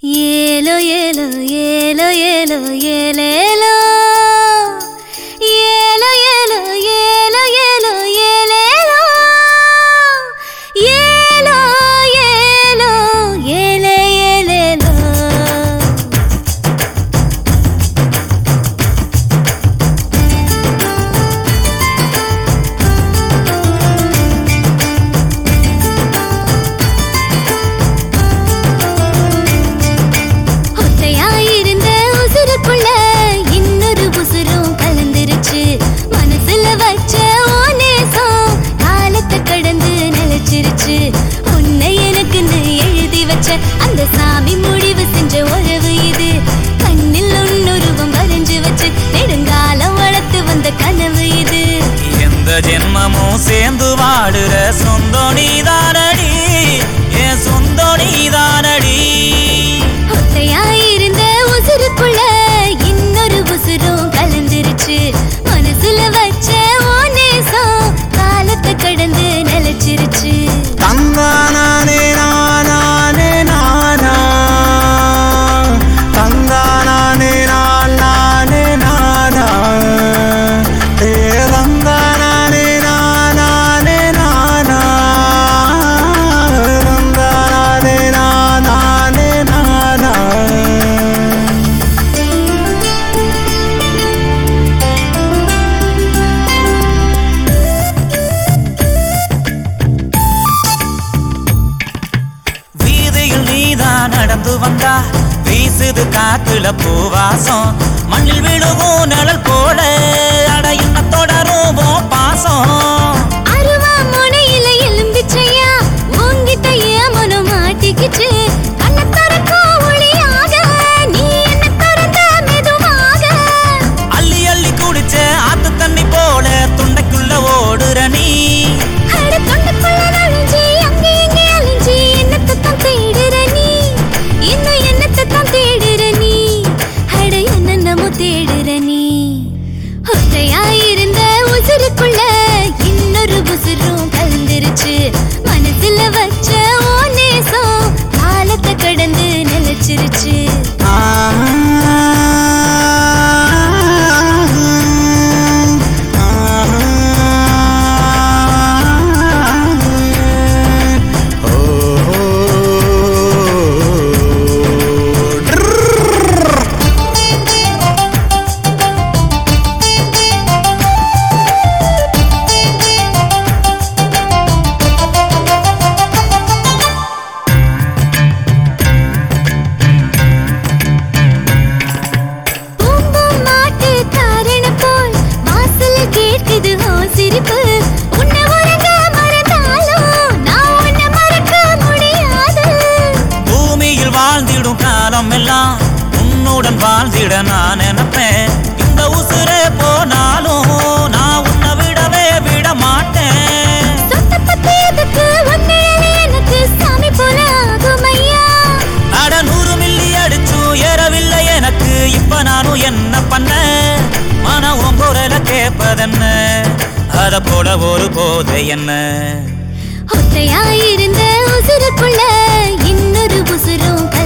ஏலோ ஏலோ ஏலோ ஏலோ ஏலேலோ ஏலோ ஏலோ ஏலோ ஏலோ ஏலேலோ ஏலோ ஏலோ ஏலே ஏலேலோ ஒத்தையாயிருந்த உசுருக்குள்ள இன்னொரு உசுரும் கலந்துருச்சு மனசுல வச்ச ஓ நேசம் காலத்தை கடந்து நிலைச்சிருச்சு உன்னை எனக்குன்னு எழுதி வச்ச அந்த சாமி முடிவு செஞ்ச உறவு இது கண்ணில் உன்னுருவம் வரைஞ்சு வச்சு நெடுங்காலம் வளர்த்து வந்த கனவு இது எந்த ஜென்மமும் சேர்ந்து வாடுற சொந்தம் நீதானடி என் சொந்தம் நீதானடி ஒத்தையாயிருந்த உசுருக்குள்ள இன்னொரு உசுரும் கலந்துருச்சு மனசுல வச்ச ஓ நேசம் காலத்தை கடந்து நிலைச்சிருச்சு தங்கானானே நானானே நானா தங்கானானே நான் நானே நானா ஏ தங்கானானே நானானே நானா தங்கானானே நானானே நானா வீதியில் நீதான் நடந்து வந்தா வீசுது காத்துல பூவாசம் மண்ணில் விழுகும் நிழல் போல அட என்ன தொடரும் உன் பாசம் அருவா முனையில எலும்பிச்சையா உங்கிட்ட ஏன் மனம் மாட்டிக்கிச்சு கண்ணை திறக்கும் ஒளியாக நீ என்ன திறந்த மெதுவாக அள்ளி அள்ளி குடிச்ச ஆத்து தண்ணி போல துண்டைக்குள்ள ஓடுற நீ அட தொண்டைக்குள்ள நுழைஞ்சு அங்கே இங்கே அலைஞ்சு என்னத்தைத்தான் தேடுற நீ இன்னும் என்னத்தைத்தான் தேடுற நீ அட என்னென்னமோ தேடுற நீ ஒற்றையாயிருந்த உசுருக்குள்ள இன்னொரு உசுரும் கலந்துருச்சு மனசுல வச்ச ஓ நேசம் காலத்தை கடந்து நிலைச்சிருச்சு பூம்பும் மாட்டு காரண போல் வாசல்ல கேட்குது ஓ சிரிப்பு உன்னை உறங்க மறந்தாலும் நான் உன்னை மறக்க முடியாது பூமியில் வாழ்ந்திடும் காலம் எல்லாம் உன்னுடன் வாழ்ந்திட நான் நினைப்பேன் இந்த உசுரே போனாலும் நான் உன்னை விடவே விட மாட்டேன் சொத்த பத்தியதுக்கு உன்னையிலே எனக்கு சாமி போல ஆகும் ஐயா அட நூறு மில்லி அடிச்சும் ஏறவில்லை எனக்கு இப்ப நானும் என்ன பண்ண மன உங்குரல கேட்பதென்ன அத போல ஒரு போதை என்ன ஒற்றையாயிருந்த உசுருக்குள்ள இன்னொரு உசுரும்